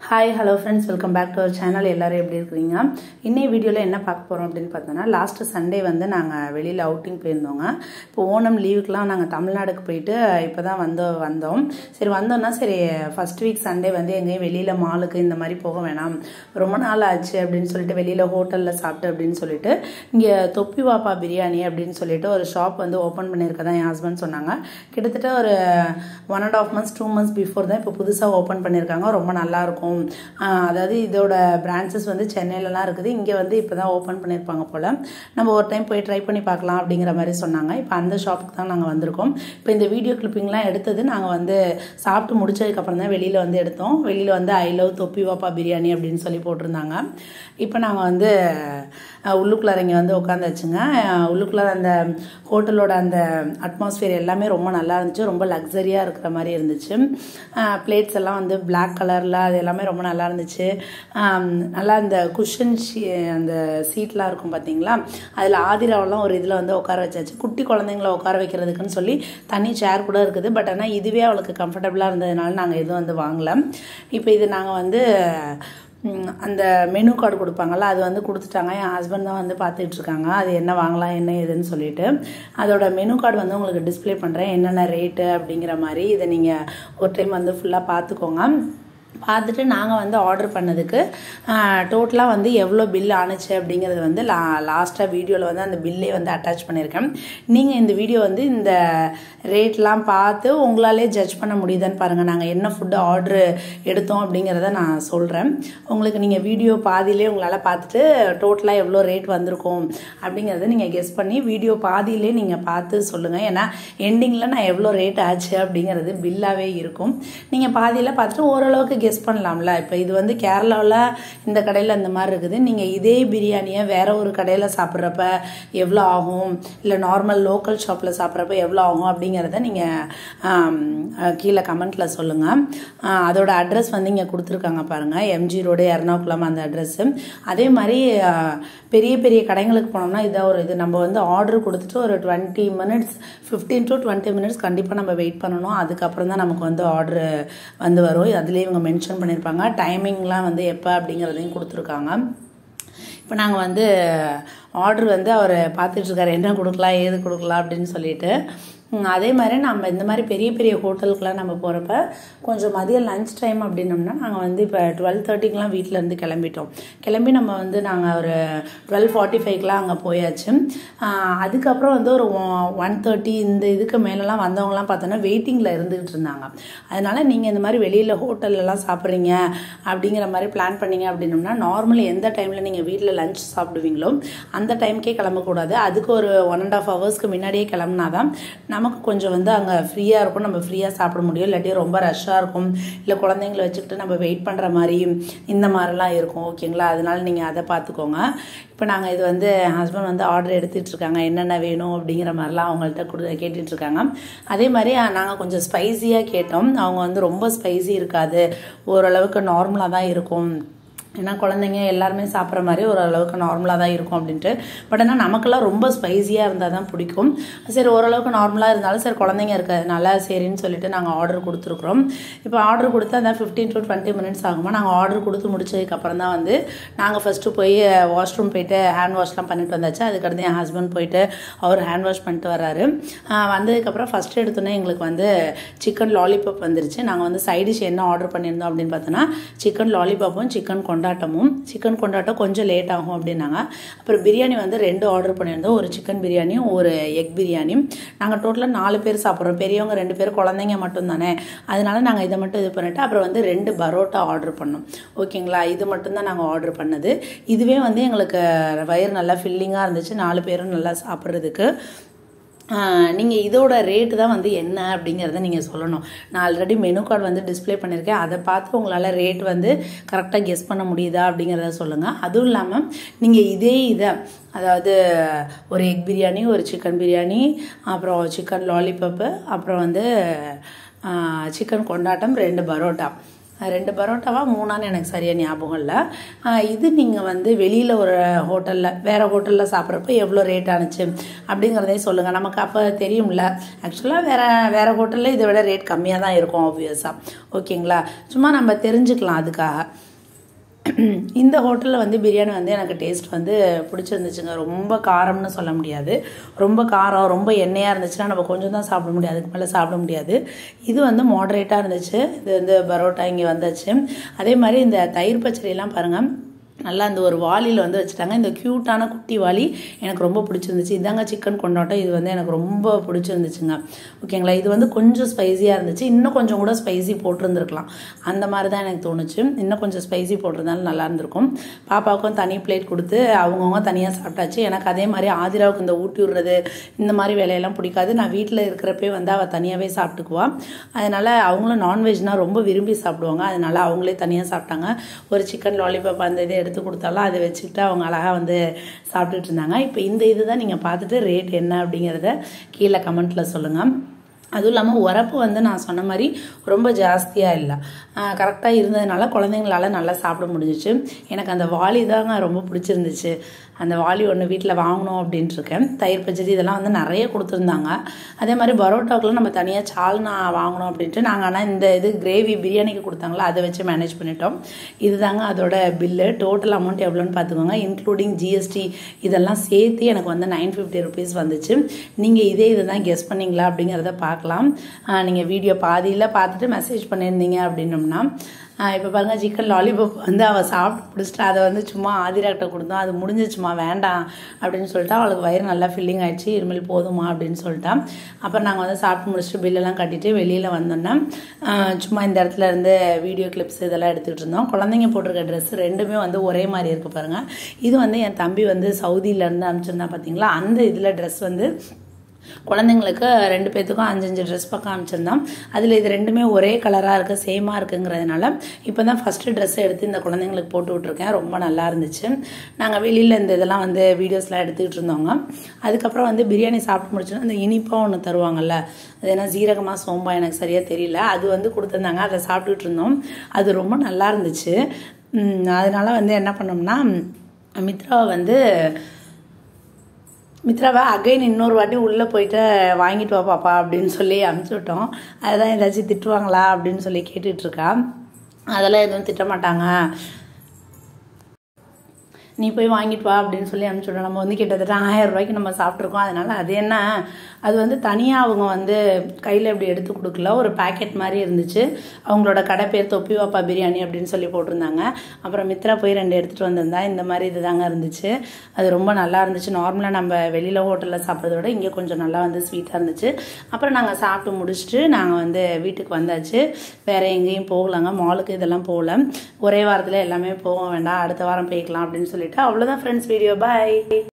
hi hello friends welcome back to our channel எல்லாரும் எப்படி இருக்கிறீங்க இன்னைய வீடியோவில் என்ன பார்க்க போகிறோம் அப்படின்னு பார்த்தோன்னா லாஸ்ட்டு சண்டே வந்து நாங்கள் வெளியில் அவுட்டிங் போயிருந்தோங்க இப்போ ஓணம் லீவுக்கெலாம் நாங்கள் தமிழ்நாடுக்கு போயிட்டு இப்போ தான் வந்து வந்தோம் சரி வந்தோம்னா சரி ஃபர்ஸ்ட் வீக் சண்டே வந்து எங்கேயும் வெளியில் மாலுக்கு இந்த மாதிரி போக வேணாம் ரொம்ப நாள் ஆச்சு அப்படின்னு சொல்லிட்டு வெளியில் ஹோட்டலில் சாப்பிட்டு அப்படின்னு சொல்லிட்டு இங்கே தொப்பி வாப்பா பிரியாணி அப்படின்னு சொல்லிட்டு ஒரு ஷாப் வந்து ஓப்பன் பண்ணியிருக்கதான் என் ஹஸ்பண்ட் சொன்னாங்க கிட்டத்தட்ட ஒரு one and half months two months before தான் இப்போ புதுசாக ஓப்பன் பண்ணியிருக்காங்க ரொம்ப நல்லா இருக்கும் ஆஹ் அதாவது இதோட பிரான்ச்சஸ் வந்து சென்னையிலலாம் இருக்குது இங்கே வந்து இப்போ தான் ஓப்பன் பண்ணியிருப்பாங்க போல் நம்ம ஒரு டைம் போய் ட்ரை பண்ணி பார்க்கலாம் அப்படிங்கிற மாதிரி சொன்னாங்க இப்போ அந்த ஷாப்புக்கு தான் நாங்கள் வந்திருக்கோம் இப்போ இந்த வீடியோ கிளிப்பிங்லாம் எடுத்தது நாங்கள் வந்து சாப்பிட்டு முடிச்சதுக்கப்புறம் தான் வெளியில் வந்து எடுத்தோம் வெளியில் வந்து ஐ லவ் தொப்பி வாப்பா பிரியாணி அப்படின்னு சொல்லி போட்டிருந்தாங்க இப்போ நாங்கள் வந்து அஹ், உள்ளுக்குள்ளார இங்கே வந்து உட்காந்தாச்சுங்க அஹ், உள்ளுக்குள்ளார அந்த ஹோட்டலோட அந்த அட்மாஸ்பியர் எல்லாமே ரொம்ப நல்லா இருந்துச்சு ரொம்ப லக்ஸரியாக இருக்கிற மாதிரி இருந்துச்சு பிளேட்ஸ் எல்லாம் வந்து பிளாக் கலரில் அது எல்லாமே ரொம்ப நல்லா இருந்துச்சு ஆம், நல்லா அந்த குஷன் அந்த சீட்லாம் இருக்கும் பார்த்தீங்களா அதில் ஆதிராவெல்லாம் ஒரு இதில் வந்து உட்கார வச்சாச்சு குட்டி குழந்தைங்கள உட்கார வைக்கிறதுக்குன்னு சொல்லி தனி சேர் கூட இருக்குது பட் ஆனால் இதுவே அவளுக்கு கம்ஃபர்டபுளாக இருந்ததுனால நாங்கள் எதுவும் வந்து வாங்கலை இப்போ இது நாங்கள் வந்து ம், அந்த மெனு கார்டு கொடுப்பாங்கல்ல அது வந்து கொடுத்துட்டாங்க என் ஹஸ்பண்ட் தான் வந்து பார்த்துட்டு இருக்காங்க அது என்ன வாங்கலாம் என்ன ஏதுன்னு சொல்லிட்டு அதோட மெனு கார்டு வந்து உங்களுக்கு டிஸ்ப்ளே பண்ணுறேன் என்னென்ன ரேட்டு அப்படிங்கிற மாதிரி இதை நீங்கள் ஒரு டைம் வந்து ஃபுல்லாக பார்த்துக்கோங்க பார்த்துட்டு நாங்கள் வந்து ஆர்டர் பண்ணதுக்கு டோட்டலாக வந்து எவ்வளோ பில் ஆணுச்சு அப்படிங்கிறது வந்து லா லாஸ்ட்டாக வீடியோவில் வந்து அந்த பில்லே வந்து அட்டாச் பண்ணியிருக்கேன் நீங்கள் இந்த வீடியோ வந்து இந்த ரேட்லாம் பார்த்து உங்களாலே ஜட்ஜ் பண்ண முடியுதான்னு பாருங்கள் நாங்கள் என்ன ஃபுட்டு ஆர்டர் எடுத்தோம் அப்படிங்கிறத நான் சொல்கிறேன் உங்களுக்கு நீங்கள் வீடியோ பாதியிலே உங்களால் பார்த்துட்டு டோட்டலாக எவ்வளோ ரேட் வந்திருக்கும் அப்படிங்கிறத நீங்கள் கெஸ் பண்ணி வீடியோ பாதியிலே நீங்கள் பார்த்து சொல்லுங்கள் ஏன்னா எண்டிங்கில் நான் எவ்வளோ ரேட் ஆச்சு அப்படிங்கிறது பில்லாகவே இருக்கும் நீங்கள் பாதியில் பார்த்துட்டு ஓரளவுக்கு கெஸ் பண்ணலாம்ல இப்போ இது வந்து கேரளாவில் இந்த கடையில் இந்த மாதிரி இருக்குது நீங்கள் இதே பிரியாணியை வேற ஒரு கடையில் சாப்பிட்றப்ப எவ்வளோ ஆகும் இல்லை நார்மல் லோக்கல் ஷாப்பில் சாப்பிட்றப்ப எவ்வளோ ஆகும் அப்படிங்கிறத நீங்கள் கீழே கமெண்ட்டில் சொல்லுங்கள் அதோட அட்ரஸ் வந்து இங்கே கொடுத்துருக்காங்க பாருங்கள் எம்ஜி ரோடு எர்ணாகுளம் அந்த அட்ரஸ்ஸு அதே மாதிரி ஆஹ், பெரிய பெரிய கடைங்களுக்கு போனோம்னா இதாக ஒரு இது நம்ம வந்து ஆர்டர் கொடுத்துட்டு ஒரு twenty minutes fifteen to twenty minutes கண்டிப்பாக நம்ம வெயிட் பண்ணணும் அதுக்கப்புறம் தான் நமக்கு வந்து ஆர்டர் வந்து வரும் அதுலேயே இவங்க மென்ஷன் பண்ணியிருப்பாங்க டைமிங்லாம் வந்து எப்போ அப்படிங்கிறதையும் கொடுத்துருக்காங்க இப்போ நாங்கள் வந்து ஆர்டர் வந்து அவர் பார்த்துட்ருக்காரு என்ன கொடுக்கலாம் ஏது கொடுக்கலாம் அப்படின்னு சொல்லிட்டு ம், அதே மாதிரி நம்ம இந்த மாதிரி பெரிய பெரிய ஹோட்டலுக்குலாம் நம்ம போகிறப்ப கொஞ்சம் மதியம் லஞ்ச் டைம் அப்படின்னோம்னா நாங்கள் வந்து இப்போ டுவெல் தேர்ட்டிக்கெலாம் வீட்டிலேருந்து கிளம்பிட்டோம் கிளம்பி நம்ம வந்து நாங்கள் ஒரு டுவெல் ஃபார்ட்டி ஃபைவ்க்கெலாம் அங்கே போயாச்சு ஆ, அதுக்கப்புறம் வந்து ஒரு ஒன் தேர்ட்டி இந்த இதுக்கு மேலெலாம் வந்தவங்கலாம் பார்த்தோன்னா வெயிட்டிங்கில் இருந்துகிட்டு இருந்தாங்க அதனால் நீங்கள் இந்த மாதிரி வெளியில் ஹோட்டல்லலாம் சாப்பிட்றீங்க அப்படிங்கிற மாதிரி பிளான் பண்ணீங்க அப்படின்னோம்னா நார்மலி எந்த டைமில் நீங்கள் வீட்டில் லஞ்ச் சாப்பிடுவீங்களோ அந்த டைம்க்கே கிளம்பக்கூடாது அதுக்கு ஒரு ஒன் அண்ட் ஆஃப் ஹவர்ஸ்க்கு முன்னாடியே கிளம்புனா தான் நமக்கு கொஞ்சம் வந்து அங்கே ஃப்ரீயாக இருக்கும் நம்ம ஃப்ரீயாக சாப்பிட முடியும் இல்லாட்டி ரொம்ப ரஷ்ஷாக இருக்கும் இல்லை குழந்தைங்கள வச்சுக்கிட்டு நம்ம வெயிட் பண்ணுற மாதிரி இந்த மாதிரிலாம் இருக்கும் ஓகேங்களா அதனால நீங்கள் அதை பார்த்துக்கோங்க இப்போ நாங்கள் இது வந்து ஹஸ்பண்ட் வந்து ஆர்டர் எடுத்துட்டு இருக்காங்க என்னென்ன வேணும் அப்படிங்கிற மாதிரிலாம் அவங்கள்ட்ட கொடு கேட்டுட்டு இருக்காங்க அதே மாதிரி நாங்கள் கொஞ்சம் ஸ்பைசியாக கேட்டோம் அவங்க வந்து ரொம்ப ஸ்பைசி இருக்காது ஓரளவுக்கு நார்மலாக தான் இருக்கும் ஏன்னா குழந்தைங்க எல்லாருமே சாப்பிட்ற மாதிரி ஓரளவுக்கு நார்மலாக தான் இருக்கும் அப்படின்ட்டு பட் ஆனால் நமக்கெல்லாம் ரொம்ப ஸ்பைசியாக இருந்தால் தான் பிடிக்கும் சரி ஓரளவுக்கு நார்மலாக இருந்தாலும் சரி குழந்தைங்க இருக்கிறதுனால சரின்னு சொல்லிட்டு நாங்கள் ஆர்டர் கொடுத்துருக்குறோம் இப்போ ஆர்டர் கொடுத்து அதான் ஃபிஃப்டீன் டு டுவெண்ட்டி மினிட்ஸ் ஆகுமா நாங்கள் ஆர்டர் கொடுத்து முடிச்சதுக்கப்புறம் தான் வந்து நாங்கள் ஃபஸ்ட்டு போய் வாஷ்ரூம் போயிட்டு ஹேண்ட் வாஷ்லாம் பண்ணிட்டு வந்தாச்சு அதுக்கடுத்து என் ஹஸ்பண்ட் போயிட்டு அவர் ஹேண்ட் வாஷ் பண்ணிட்டு வர்றாரு ஆஹ் வந்ததுக்கப்புறம் ஃபஸ்ட்டு எடுத்தோன்னே எங்களுக்கு வந்து சிக்கன் லாலிபாப் வந்துருச்சு நாங்கள் வந்து சைட் டிஷ் என்ன ஆர்டர் பண்ணியிருந்தோம் அப்படின்னு பார்த்தோன்னா சிக்கன் லாலிபாப்பும் சிக்கன் கொண்டாட்டமும் சிக்கன் கொண்டாட்டம் கொஞ்சம் லேட் ஆகும் அப்படின்னாங்க அப்புறம் பிரியாணி வந்து ரெண்டு ஆர்டர் பண்ணியிருந்தோம் ஒரு சிக்கன் பிரியாணியும் ஒரு எக் பிரியாணியும் நாங்கள் டோட்டலாக நாலு பேர் சாப்பிட்றோம் பெரியவங்க ரெண்டு பேர் குழந்தைங்க மட்டும் தானே அதனால நாங்கள் இதை மட்டும் இது பண்ணிட்டு அப்புறம் வந்து ரெண்டு பரோட்டா ஆர்டர் பண்ணோம் ஓகேங்களா இது மட்டும்தான் நாங்கள் ஆர்டர் பண்ணது இதுவே வந்து எங்களுக்கு வயிறு நல்லா ஃபில்லிங்காக இருந்துச்சு நாலு பேரும் நல்லா சாப்பிட்றதுக்கு நீங்கள் இதோட ரேட்டு தான் வந்து என்ன அப்படிங்கிறத நீங்கள் சொல்லணும் நான் ஆல்ரெடி மெனு கார்டு வந்து டிஸ்ப்ளே பண்ணியிருக்கேன் அதை பார்த்து உங்களால் ரேட் வந்து கரெக்டாக கெஸ் பண்ண முடியுதா அப்படிங்கிறத சொல்லுங்கள் அதுவும் இல்லாமல் நீங்கள் இதே இதை அதாவது ஒரு எக் பிரியாணி ஒரு சிக்கன் பிரியாணி அப்புறம் சிக்கன் லாலிபப்பு அப்புறம் வந்து சிக்கன் கொண்டாட்டம் ரெண்டு பரோட்டா ரெண்டு பரோட்டாவா மூணான்னு எனக்கு சரியாக ஞாபகம் இல்லை இது நீங்கள் வந்து வெளியில் ஒரு ஹோட்டலில் வேறு ஹோட்டலில் சாப்பிட்றப்ப எவ்வளோ ரேட் ஆனுச்சு அப்படிங்கிறதையும் சொல்லுங்கள் நமக்கு அப்போ தெரியும்ல ஆக்சுவலாக வேறு வேறு ஹோட்டலில் இதை விட ரேட் கம்மியாக தான் இருக்கும் ஆப்வியஸாக ஓகேங்களா சும்மா நம்ம தெரிஞ்சுக்கலாம் அதுக்காக இந்த ஹோட்டலில் வந்து பிரியாணி வந்து எனக்கு டேஸ்ட் வந்து பிடிச்சிருந்துச்சுங்க ரொம்ப காரம்னு சொல்ல முடியாது ரொம்ப காரம் ரொம்ப எண்ணெயாக இருந்துச்சுன்னா நம்ம கொஞ்சம் தான் சாப்பிட முடியாது அதுக்கு மேலே சாப்பிட முடியாது இது வந்து மாடரேட்டாக இருந்துச்சு இது வந்து பரோட்டா இங்கே வந்துச்சு அதே மாதிரி இந்த தயிர் பச்சடியெல்லாம் பாருங்கள் நல்லா இந்த ஒரு வாளியில் வந்து வச்சுட்டாங்க இந்த க்யூட்டான குட்டி வாளி எனக்கு ரொம்ப பிடிச்சிருந்துச்சு இதாங்க சிக்கன் கொண்டாட்டம் இது வந்து எனக்கு ரொம்ப பிடிச்சிருந்துச்சுங்க ஓகேங்களா இது வந்து கொஞ்சம் ஸ்பைஸியாக இருந்துச்சு இன்னும் கொஞ்சம் கூட ஸ்பைசி போட்டிருந்துருக்கலாம் அந்த மாதிரி தான் எனக்கு தோணுச்சு இன்னும் கொஞ்சம் ஸ்பைசி போட்டிருந்தாலும் நல்லா இருந்திருக்கும் பாப்பாவுக்கும் தனி பிளேட் கொடுத்து அவங்கவுங்க தனியாக சாப்பிட்டாச்சு எனக்கு அதே மாதிரி ஆதிராவுக்கு இந்த ஊட்டி விடுறது இந்த மாதிரி வேலையெல்லாம் பிடிக்காது நான் வீட்டில் இருக்கிறப்பே வந்து அவள் தனியாகவே சாப்பிட்டுக்குவா அதனால் அவங்களும் நான்வெஜ்னால் ரொம்ப விரும்பி சாப்பிடுவாங்க அதனால் அவங்களே தனியாக சாப்பிட்டாங்க ஒரு சிக்கன் லாலிபாப் அந்த இதை எடுத்து கொடுத்தாலும் அதை வச்சுக்கிட்டு அவங்க அழகாக வந்து சாப்பிட்டுட்டு இருந்தாங்க இப்போ இந்த இது தான் நீங்கள் பார்த்துட்டு ரேட் என்ன அப்படிங்கிறத கீழே கமெண்ட்டில் சொல்லுங்கள் அதுவும் இல்லாமல் உரப்பு வந்து நான் சொன்ன மாதிரி ரொம்ப ஜாஸ்தியாக இல்லை கரெக்டாக இருந்ததுனால குழந்தைங்களால நல்லா சாப்பிட முடிஞ்சிச்சு எனக்கு அந்த வாளி தாங்க ரொம்ப பிடிச்சிருந்துச்சு அந்த வாளி ஒன்று வீட்டில் வாங்கணும் அப்படின்ட்டு இருக்கேன் தயிர் பச்சடி இதெல்லாம் வந்து நிறைய கொடுத்துருந்தாங்க அதே மாதிரி பரோட்டாக்குலாம் நம்ம தனியாக சால்னா வாங்கணும் அப்படின்ட்டு நாங்கள் ஆனால் இந்த இது கிரேவி பிரியாணிக்கு கொடுத்தாங்களோ அதை வச்சு மேனேஜ் பண்ணிட்டோம் இதுதாங்க அதோட பில்லு டோட்டல் அமௌண்ட் எவ்வளோன்னு பார்த்துக்கோங்க இன்க்ளூடிங் ஜிஎஸ்டி இதெல்லாம் சேர்த்து எனக்கு வந்து நைன் ஃபிஃப்டி ருபீஸ் வந்துச்சு நீங்கள் இதே இதை தான் கெஸ் பண்ணீங்களா அப்படிங்கிறத பார்க்கலாம் நீங்கள் வீடியோ பாதியில் பார்த்துட்டு மெசேஜ் பண்ணியிருந்தீங்க அப்படின்னோம்னா இப்போ பாருங்கள் சிக்கன் லாலிபாப் வந்து அவள் சாப்பிட்டு பிடிச்சிட்டு அதை வந்து சும்மா ஆதிராக்கிட்ட கொடுத்தோம் அது முடிஞ்சிச்சுமா வேண்டாம் அப்படின்னு சொல்லிட்டு அவளுக்கு வயிறு நல்லா ஃபில்லிங் ஆயிடுச்சு இனிமேல் போதுமா அப்படின்னு சொல்லிட்டா அப்புறம் நாங்கள் வந்து சாப்பிட்டு முடிச்சுட்டு பில்லெல்லாம் கட்டிட்டு வெளியில் வந்தோன்னா சும்மா இந்த இடத்துல இருந்து வீடியோ கிளிப்ஸ் இதெல்லாம் எடுத்துகிட்டு இருந்தோம் குழந்தைங்க போட்டிருக்க ட்ரெஸ் ரெண்டுமே வந்து ஒரே மாதிரி இருக்குது பாருங்கள் இது வந்து என் தம்பி வந்து சவுதியிலேருந்து அனுப்பிச்சிருந்தா பார்த்தீங்களா அந்த இதில் ட்ரெஸ் வந்து குழந்தைங்களுக்கு ரெண்டு பேர்த்துக்கும் அஞ்சஞ்சு ட்ரெஸ் பக்கம் அனுப்பிச்சிருந்தோம் அதில் இது ரெண்டுமே ஒரே கலராக இருக்குது சேமாக இருக்குங்கிறதுனால இப்போ தான் ஃபஸ்ட்டு ட்ரெஸ் எடுத்து இந்த குழந்தைங்களுக்கு போட்டு விட்ருக்கேன் ரொம்ப நல்லா இருந்துச்சு நாங்கள் வெளியில் இந்த இதெல்லாம் வந்து வீடியோஸ்லாம் எடுத்துக்கிட்டு இருந்தோங்க அதுக்கப்புறம் வந்து பிரியாணி சாப்பிட்டு முடிச்சோன்னா அந்த இனிப்பாக ஒன்று தருவாங்கல்ல அது என்ன ஜீரகமாக சோம்பா எனக்கு சரியாக தெரியல அது வந்து கொடுத்துருந்தாங்க அதை சாப்பிட்டுட்டு இருந்தோம் அது ரொம்ப நல்லா இருந்துச்சு அதனால வந்து என்ன பண்ணோம்னா மித்ராவை வந்து மித்ராவை அகைன் இன்னொரு வாட்டி உள்ளே போயிட்டு வாங்கிட்டு வா பாப்பா அப்படின்னு சொல்லி அனுப்பிச்சி விட்டோம் அதுதான் ஏதாச்சும் திட்டுவாங்களா அப்படின்னு சொல்லி கேட்டுட்ருக்கா அதெல்லாம் எதுவும் திட்ட மாட்டாங்க நீ போய் வாங்கிட்டு வா அப்படின்னு சொல்லி அனுப்பிச்சுடணும் நம்ம வந்து கிட்டத்தட்ட ஆயிரம் ரூபாய்க்கு நம்ம சாப்பிட்ருக்கோம் அதனால அது என்ன அது வந்து தனியாக அவங்க வந்து கையில் இப்படி எடுத்து கொடுக்கல ஒரு பேக்கெட் மாதிரி இருந்துச்சு அவங்களோட கடை பேர் தொப்பி வாப்பா பிரியாணி அப்படின்னு சொல்லி போட்டிருந்தாங்க அப்புறம் மித்ரா போய் ரெண்டு எடுத்துகிட்டு வந்திருந்தா இந்த மாதிரி இது தாங்க இருந்துச்சு அது ரொம்ப நல்லா இருந்துச்சு நார்மலாக நம்ம வெளியில் ஹோட்டலில் சாப்பிட்றத விட இங்கே கொஞ்சம் நல்லா வந்து ஸ்வீட்டாக இருந்துச்சு அப்புறம் நாங்கள் சாப்பிட்டு முடிச்சுட்டு நாங்கள் வந்து வீட்டுக்கு வந்தாச்சு வேறு எங்கேயும் போகலாங்க மாலுக்கு இதெல்லாம் போகல ஒரே வாரத்தில் எல்லாமே போக வேண்டாம் அடுத்த வாரம் போய்க்கலாம் அப்படின்னு சொல்லிட்டு அவ்வளோதான் ஃப்ரெண்ட்ஸ் வீடியோ பாய்